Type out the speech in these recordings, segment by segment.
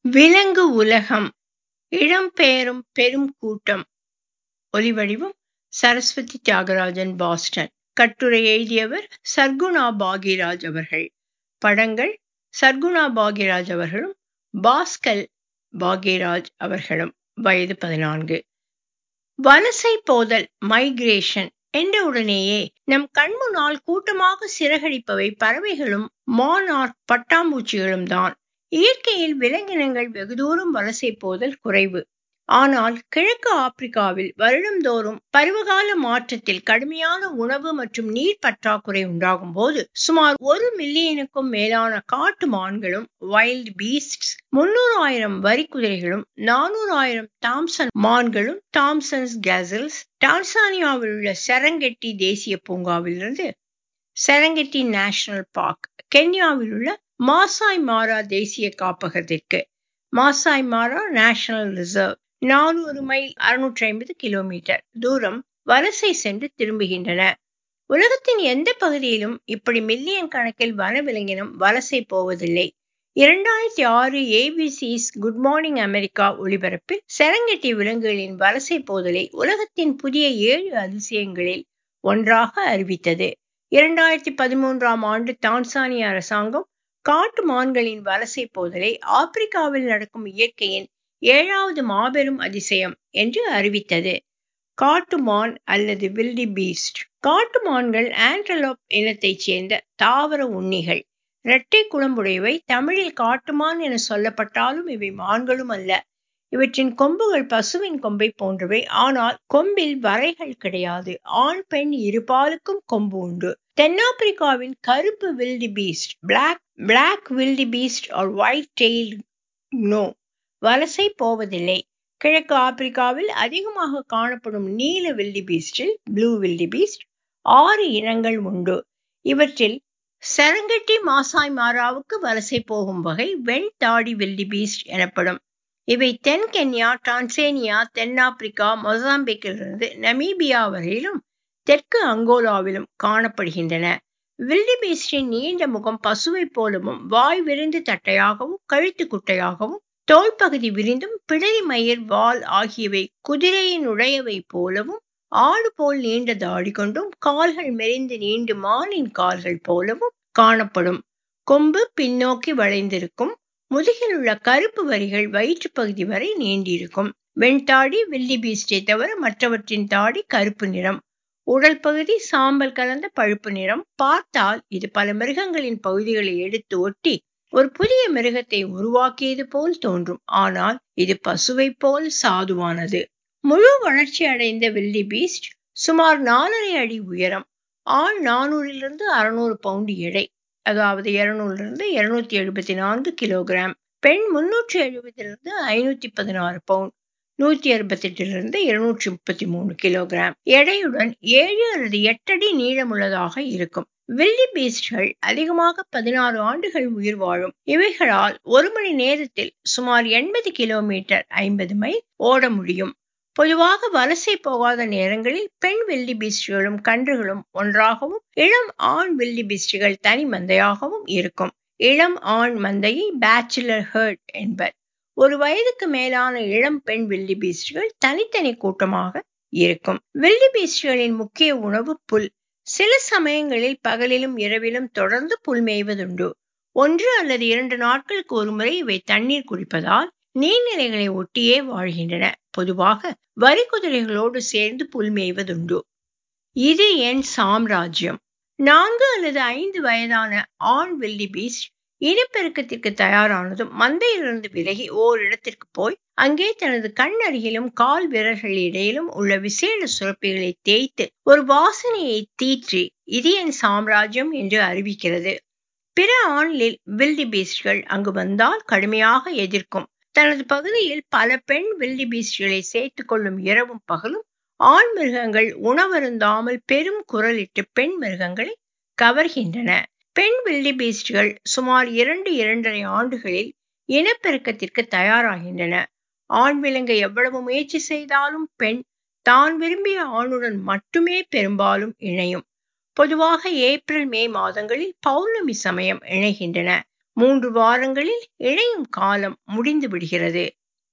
விலங்கு உலகம் இடம்பெயரும் பெரும் கூட்டம் ஒலிவடிவம் சரஸ்வதி தியாகராஜன் பாஸ்டன் கட்டுரை எழுதியவர் சர்குணா பாகிராஜ் அவர்கள் படங்கள் சர்குணா பாகிராஜ் அவர்களும் பாஸ்கல் பாகிராஜ் அவர்களும் வயது பதினான்கு வலசை போதல் மைக்ரேஷன் என்றவுடனேயே நம் கண்முன்னால் கூட்டமாக சிறகடிப்பவை பறவைகளும் மானார்க் பட்டாம்பூச்சிகளும் தான் இயற்கையில் விலங்கினங்கள் வெகு தூரம் வலசை போதல் குறைவு ஆனால் கிழக்கு ஆப்பிரிக்காவில் வருடந்தோறும் பருவகால மாற்றத்தில் கடுமையான உணவு மற்றும் நீர் பற்றாக்குறை உண்டாகும் போது சுமார் ஒரு மில்லியனுக்கும் மேலான காட்டு மான்களும் வைல்ட் பீஸ்ட்ஸ் முன்னூறு ஆயிரம் வரிக்குதிரைகளும் நானூறு ஆயிரம் தாம்சன் மான்களும் தாம்சன்ஸ் கேசல்ஸ் டான்சானியாவில் உள்ள செரங்கெட்டி தேசிய பூங்காவிலிருந்து செரங்கெட்டி நேஷனல் பார்க் கென்யாவில் உள்ள மாசாய் மாரா தேசிய காப்பகத்திற்கு மாசாய் மாரா நேஷனல் ரிசர்வ் நானூறு மைல் அறுநூற்றி ஐம்பது கிலோமீட்டர் தூரம் வலசை சென்று திரும்புகின்றன உலகத்தின் எந்த பகுதியிலும் இப்படி மில்லியன் கணக்கில் வனவிலங்கினம் வலசை போவதில்லை இரண்டாயிரத்தி ஆறு ஏபிசிஸ் குட் மார்னிங் அமெரிக்கா ஒளிபரப்பில் செரங்கெட்டி விலங்குகளின் வலசை போதலை உலகத்தின் புதிய ஏழு அதிசயங்களில் ஒன்றாக அறிவித்தது இரண்டாயிரத்தி பதிமூன்றாம் ஆண்டு தான்சானிய அரசாங்கம் காட்டு மான்களின் வலசை போதலை ஆப்பிரிக்காவில் நடக்கும் இயற்கையின் ஏழாவது மாபெரும் அதிசயம் என்று அறிவித்தது காட்டுமான் அல்லது வில்டி பீஸ்ட் காட்டுமான்கள் ஆண்டலோப் இனத்தைச் சேர்ந்த தாவர உண்ணிகள் இரட்டை குளம்புடையவை தமிழில் காட்டுமான் என சொல்லப்பட்டாலும் இவை மான்களும் அல்ல இவற்றின் கொம்புகள் பசுவின் கொம்பை போன்றவை ஆனால் கொம்பில் வரைகள் கிடையாது ஆண் பெண் இருபாலுக்கும் கொம்பு உண்டு தென்னாப்பிரிக்காவின் கருப்பு wildebeest black black wildebeest or white tail gnu வலசை போவதில்லை கிழக்கு ஆப்பிரிக்காவில் அதிகமாக காணப்படும் நீல வில்டி பீஸ்டில் ப்ளூ வில்டி பீஸ்ட் ஆறு இனங்கள் உண்டு இவற்றில் செரங்கட்டி மாசாய் மாராவுக்கு வலசை போகும் வகை வெண் தாடி வில்டி பீஸ்ட் எனப்படும் இவை தென் கென்யா டான்சேனியா தென்னாப்பிரிக்கா மொசாம்பிக்கிலிருந்து நமீபியா வரையிலும் தெற்கு அங்கோலாவிலும் காணப்படுகின்றன வில்டி பீஸ்டின் நீண்ட முகம் பசுவை போலவும் வாய் விரிந்து தட்டையாகவும் கழுத்து குட்டையாகவும் தோல் பகுதி விரிந்தும் பிடரி மயிர் வால் ஆகியவை குதிரையின் உடையவை போலவும் ஆடு போல் நீண்ட தாடி கொண்டும் கால்கள் மெலிந்து நீண்டு மானின் கால்கள் போலவும் காணப்படும் கொம்பு பின்னோக்கி வளைந்திருக்கும் முதுகில் உள்ள கருப்பு வரிகள் வயிற்று பகுதி வரை நீண்டிருக்கும் வெண்தாடி வில்லி பீஸ்டை தவிர மற்றவற்றின் தாடி கருப்பு நிறம் உடல் பகுதி சாம்பல் கலந்த பழுப்பு நிறம் பார்த்தால் இது பல மிருகங்களின் பகுதிகளை எடுத்து ஒட்டி ஒரு புதிய மிருகத்தை உருவாக்கியது போல் தோன்றும் ஆனால் இது பசுவை போல் சாதுவானது முழு வளர்ச்சி அடைந்த வில்லி பீஸ்ட் சுமார் நாலரை அடி உயரம் ஆண் நானூறிலிருந்து அறுநூறு பவுண்டு எடை அதாவது இருநூறிலிருந்து இருநூத்தி எழுபத்தி நான்கு கிலோகிராம் பெண் முன்னூற்றி எழுபதிலிருந்து ஐநூத்தி பதினாறு பவுண்ட் நூத்தி அறுபத்தி எட்டிலிருந்து இருநூற்றி முப்பத்தி மூணு கிலோகிராம் எடையுடன் ஏழு அல்லது எட்டடி நீளமுள்ளதாக இருக்கும் வில்லி பீஸ்ட்கள் அதிகமாக பதினாறு ஆண்டுகள் உயிர் வாழும் இவைகளால் ஒரு மணி நேரத்தில் சுமார் எண்பது கிலோமீட்டர் ஐம்பது மைல் ஓட முடியும் பொதுவாக வலசை போகாத நேரங்களில் பெண் வில்லி பீஸ்டுகளும் கன்றுகளும் ஒன்றாகவும் இளம் ஆண் வில்லி பீஸ்டுகள் தனி மந்தையாகவும் இருக்கும் இளம் ஆண் மந்தையை பேச்சுலர் ஹர்ட் என்பர் ஒரு வயதுக்கு மேலான இளம் பெண் வில்லி பீஸ்டுகள் தனித்தனி கூட்டமாக இருக்கும் வில்லி பீஸ்டுகளின் முக்கிய உணவு புல் சில சமயங்களில் பகலிலும் இரவிலும் தொடர்ந்து புல் மேய்வதுண்டு ஒன்று அல்லது இரண்டு நாட்களுக்கு ஒருமுறை இவை தண்ணீர் குடிப்பதால் நீர்நிலைகளை ஒட்டியே வாழ்கின்றன பொதுவாக வரி குதிரைகளோடு சேர்ந்து புல் மேய்வதுண்டு இது என் சாம்ராஜ்யம் நான்கு அல்லது ஐந்து வயதான ஆண் வில்லி பீஸ்ட் இனப்பெருக்கத்திற்கு தயாரானதும் மந்தையிலிருந்து விலகி ஓரிடத்திற்கு போய் அங்கே தனது கண் அருகிலும் கால் விரல்கள் இடையிலும் உள்ள விசேட சுரப்பிகளை தேய்த்து ஒரு வாசனையை தீற்றி இது என் சாம்ராஜ்யம் என்று அறிவிக்கிறது பிற ஆண் வில்டி பீஸ்ட்கள் அங்கு வந்தால் கடுமையாக எதிர்க்கும் தனது பகுதியில் பல பெண் வில்டி பீஸ்ட்களை சேர்த்துக் கொள்ளும் இரவும் பகலும் ஆண் மிருகங்கள் உணவருந்தாமல் பெரும் குரலிட்டு பெண் மிருகங்களை கவர்கின்றன பெண் வில்டி பீஸ்ட்கள் சுமார் இரண்டு இரண்டரை ஆண்டுகளில் இனப்பெருக்கத்திற்கு தயாராகின்றன ஆண் விலங்கு எவ்வளவு முயற்சி செய்தாலும் பெண் தான் விரும்பிய ஆணுடன் மட்டுமே பெரும்பாலும் இணையும் பொதுவாக ஏப்ரல் மே மாதங்களில் பௌர்ணமி சமயம் இணைகின்றன மூன்று வாரங்களில் இழையும் காலம் முடிந்து விடுகிறது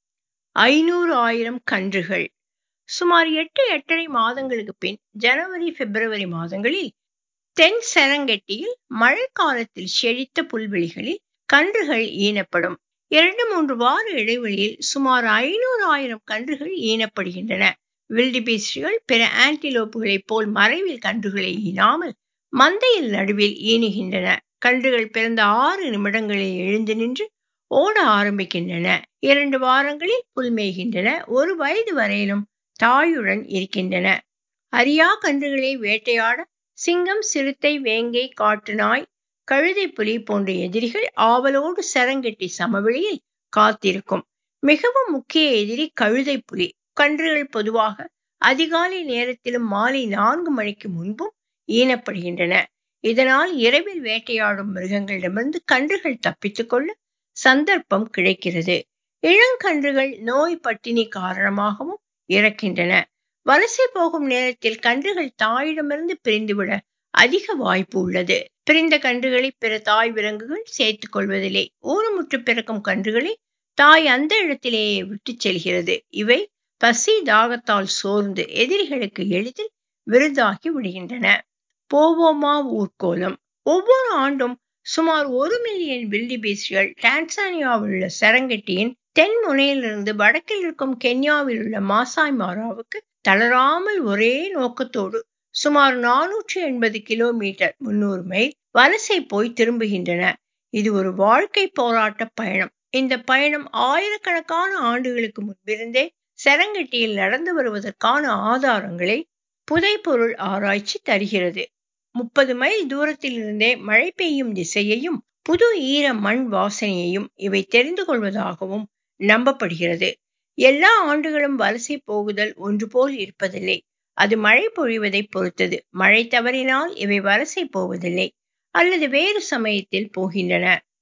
ஐநூறு ஆயிரம் கன்றுகள் சுமார் எட்டு எட்டரை மாதங்களுக்கு பின் ஜனவரி பிப்ரவரி மாதங்களில் தென் செரங்கெட்டியில் மழைக்காலத்தில் செழித்த புல்வெளிகளில் கன்றுகள் ஈனப்படும் இரண்டு மூன்று வார இடைவெளியில் சுமார் ஐநூறு ஆயிரம் கன்றுகள் ஈனப்படுகின்றன வில்டிபீஸ்டுகள் பிற ஆன்டிலோப்புகளைப் போல் மறைவில் கன்றுகளை ஈனாமல் மந்தையில் நடுவில் ஈனுகின்றன கன்றுகள் பிறந்த ஆறு நிமிடங்களில் எழுந்து நின்று ஓட ஆரம்பிக்கின்றன இரண்டு வாரங்களில் புல் மேய்கின்றன ஒரு வயது வரையிலும் தாயுடன் இருக்கின்றன அரியா கன்றுகளை வேட்டையாட சிங்கம் சிறுத்தை வேங்கை காட்டு நாய் கழுதை புலி போன்ற எதிரிகள் ஆவலோடு சரங்கெட்டி சமவெளியில் காத்திருக்கும் மிகவும் முக்கிய எதிரி கழுதை புலி கன்றுகள் பொதுவாக அதிகாலை நேரத்திலும் மாலை நான்கு மணிக்கு முன்பும் ஈனப்படுகின்றன இதனால் இரவில் வேட்டையாடும் மிருகங்களிடமிருந்து கன்றுகள் தப்பித்துக் கொள்ள சந்தர்ப்பம் கிடைக்கிறது இளங்கன்றுகள் நோய் பட்டினி காரணமாகவும் இறக்கின்றன வலசை போகும் நேரத்தில் கன்றுகள் தாயிடமிருந்து பிரிந்துவிட அதிக வாய்ப்பு உள்ளது பிரிந்த கன்றுகளை பிற தாய் விலங்குகள் சேர்த்துக் கொள்வதில்லை ஊனமுற்று பிறக்கும் கன்றுகளை தாய் அந்த இடத்திலேயே விட்டு செல்கிறது இவை பசி தாகத்தால் சோர்ந்து எதிரிகளுக்கு எளிதில் விருதாகி விடுகின்றன போவோமா ஊர்கோலம் ஒவ்வொரு ஆண்டும் சுமார் ஒரு மில்லியன் வில்டிபீஸ்கள் டான்சானியாவில் உள்ள சரங்கெட்டியின் தென் முனையிலிருந்து வடக்கில் இருக்கும் கென்யாவில் உள்ள மாசாய் மாராவுக்கு தளராமல் ஒரே நோக்கத்தோடு சுமார் நானூற்றி எண்பது கிலோமீட்டர் முன்னூறு மைல் வலசை போய் திரும்புகின்றன இது ஒரு வாழ்க்கை போராட்ட பயணம் இந்த பயணம் ஆயிரக்கணக்கான ஆண்டுகளுக்கு முன்பிருந்தே செரங்கெட்டியில் நடந்து வருவதற்கான ஆதாரங்களை புதைப்பொருள் ஆராய்ச்சி தருகிறது முப்பது மைல் தூரத்தில் இருந்தே மழை பெய்யும் திசையையும் புது ஈர மண் வாசனையையும் இவை தெரிந்து கொள்வதாகவும் நம்பப்படுகிறது எல்லா ஆண்டுகளும் வலசை போகுதல் ஒன்று போல் இருப்பதில்லை அது மழை பொழிவதை பொறுத்தது மழை தவறினால் இவை வலசை போவதில்லை அல்லது வேறு சமயத்தில் போகின்றன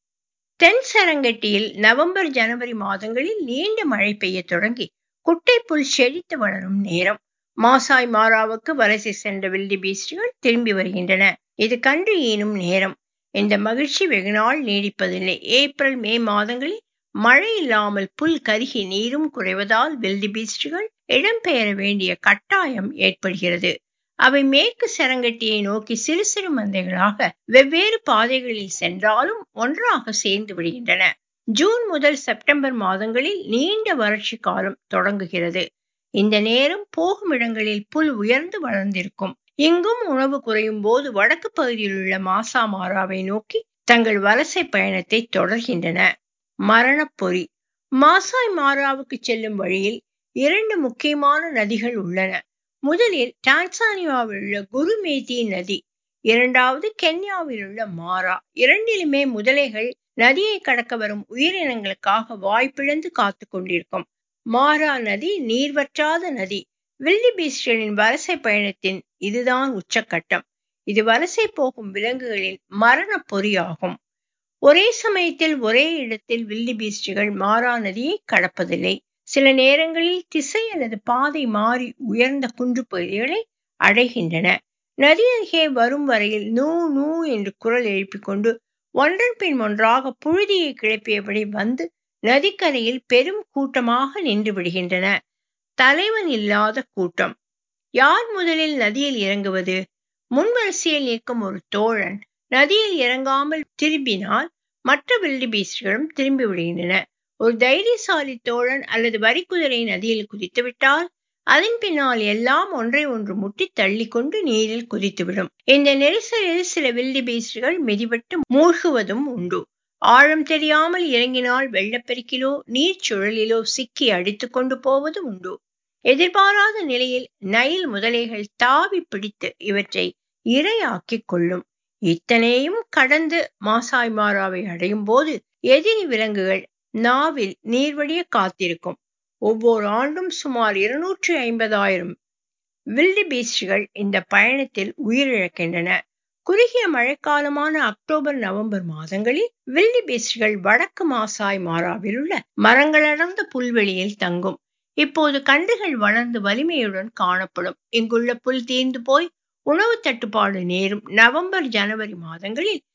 தென் சரங்கட்டியில் நவம்பர் ஜனவரி மாதங்களில் நீண்ட மழை பெய்ய தொடங்கி குட்டை புல் செழித்து வளரும் நேரம் மாசாய் மாராவுக்கு வலசை சென்ற வில்டி பீஸ்டுகள் திரும்பி வருகின்றன இது கன்று ஈனும் நேரம் இந்த மகிழ்ச்சி வெகுநாள் நீடிப்பதில்லை ஏப்ரல் மே மாதங்களில் மழை இல்லாமல் புல் கருகி நீரும் குறைவதால் வில்டி பீஸ்டுகள் இடம்பெயர வேண்டிய கட்டாயம் ஏற்படுகிறது அவை மேற்கு சரங்கட்டியை நோக்கி சிறு சிறு மந்தைகளாக வெவ்வேறு பாதைகளில் சென்றாலும் ஒன்றாக சேர்ந்து விடுகின்றன ஜூன் முதல் செப்டம்பர் மாதங்களில் நீண்ட வறட்சி காலம் தொடங்குகிறது இந்த நேரம் போகும் இடங்களில் புல் உயர்ந்து வளர்ந்திருக்கும் இங்கும் உணவு குறையும் போது வடக்கு பகுதியில் உள்ள மாசா மாராவை நோக்கி தங்கள் வலசை பயணத்தை தொடர்கின்றன மரணப்பொறி மாசாய் மாராவுக்கு செல்லும் வழியில் இரண்டு முக்கியமான நதிகள் உள்ளன முதலில் டான்சானியாவில் உள்ள குருமேதி நதி இரண்டாவது கென்யாவில் உள்ள மாரா இரண்டிலுமே முதலைகள் நதியை கடக்க வரும் உயிரினங்களுக்காக வாய்ப்பிழந்து காத்து கொண்டிருக்கும் மாரா நதி நீர்வற்றாத நதி வில்லிபீஸ்டரின் வலசை பயணத்தின் இதுதான் உச்சக்கட்டம் இது வலசை போகும் விலங்குகளின் மரண பொறியாகும் ஒரே சமயத்தில் ஒரே இடத்தில் வில்லிபீஸ்டுகள் மாரா நதியை கடப்பதில்லை சில நேரங்களில் திசை அல்லது பாதை மாறி உயர்ந்த குன்று பகுதிகளை அடைகின்றன நதி அருகே வரும் வரையில் நூ நூ என்று குரல் எழுப்பிக் கொண்டு ஒன்றன் பின் ஒன்றாக புழுதியை கிளப்பியபடி வந்து நதிக்கரையில் பெரும் கூட்டமாக நின்று விடுகின்றன தலைவன் இல்லாத கூட்டம் யார் முதலில் நதியில் இறங்குவது முன்வரிசையில் நிற்கும் ஒரு தோழன் நதியில் இறங்காமல் திரும்பினால் மற்ற வில்டிபீஸ்டுகளும் திரும்பி விடுகின்றன ஒரு தைரியசாலி தோழன் அல்லது வரிக்குதிரை நதியில் குதித்துவிட்டால் அதன் பின்னால் எல்லாம் ஒன்றை ஒன்று முட்டி தள்ளி கொண்டு நீரில் குதித்துவிடும் இந்த நெரிசலில் சில வில்டிபீஸ்டுகள் மிதிபட்டு மூழ்குவதும் உண்டு ஆழம் தெரியாமல் இறங்கினால் வெள்ளப்பெருக்கிலோ நீர் சுழலிலோ சிக்கி அடித்து கொண்டு போவது உண்டு எதிர்பாராத நிலையில் நைல் முதலைகள் தாவி பிடித்து இவற்றை இரையாக்கிக் கொள்ளும் இத்தனையும் கடந்து மாசாய் மாராவை அடையும் போது எதிரி விலங்குகள் நாவில் நீர்வடிய காத்திருக்கும் ஒவ்வொரு ஆண்டும் சுமார் இருநூற்றி ஐம்பதாயிரம் வில்டிபீஸ்டுகள் இந்த பயணத்தில் உயிரிழக்கின்றன குறுகிய மழைக்காலமான அக்டோபர் நவம்பர் மாதங்களில் வில்டிபீஸ்டுகள் வடக்கு மாசாய் மாராவில் உள்ள மரங்களடர்ந்த புல்வெளியில் தங்கும் இப்போது கன்றுகள் வளர்ந்து வலிமையுடன் காணப்படும் இங்குள்ள புல் தீர்ந்து போய் உணவு தட்டுப்பாடு நேரும் நவம்பர் ஜனவரி மாதங்களில்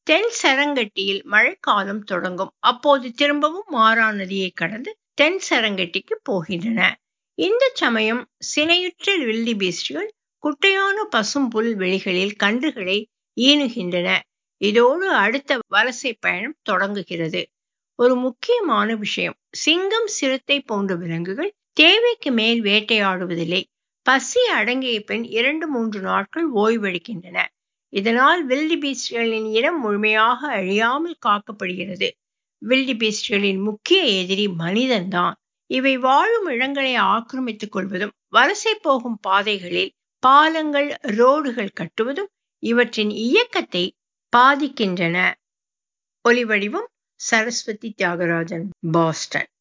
தென் சரங்கட்டியில் மழைக்காலம் தொடங்கும் அப்போது திரும்பவும் மாறா நதியை கடந்து தென் சரங்கட்டிக்கு போகின்றன இந்த சமயம் சினையுற்ற வில்டி பீஸ்டுகள் குட்டையான பசும் புல் வெளிகளில் கன்றுகளை ஈனுகின்றன இதோடு அடுத்த வலசை பயணம் தொடங்குகிறது ஒரு முக்கியமான விஷயம் சிங்கம் சிறுத்தை போன்ற விலங்குகள் தேவைக்கு மேல் வேட்டையாடுவதில்லை பசி அடங்கிய பின் இரண்டு மூன்று நாட்கள் ஓய்வெடுக்கின்றன இதனால் வில்டி பீஸ்டுகளின் இனம் முழுமையாக அழியாமல் காக்கப்படுகிறது வில்டி பீஸ்டுகளின் முக்கிய எதிரி மனிதன்தான் இவை வாழும் இடங்களை ஆக்கிரமித்துக் கொள்வதும் வலசை போகும் பாதைகளில் பாலங்கள் ரோடுகள் கட்டுவதும் இவற்றின் இயக்கத்தை பாதிக்கின்றன ஒலிவடிவம் சரஸ்வதி தியாகராஜன் பாஸ்டன்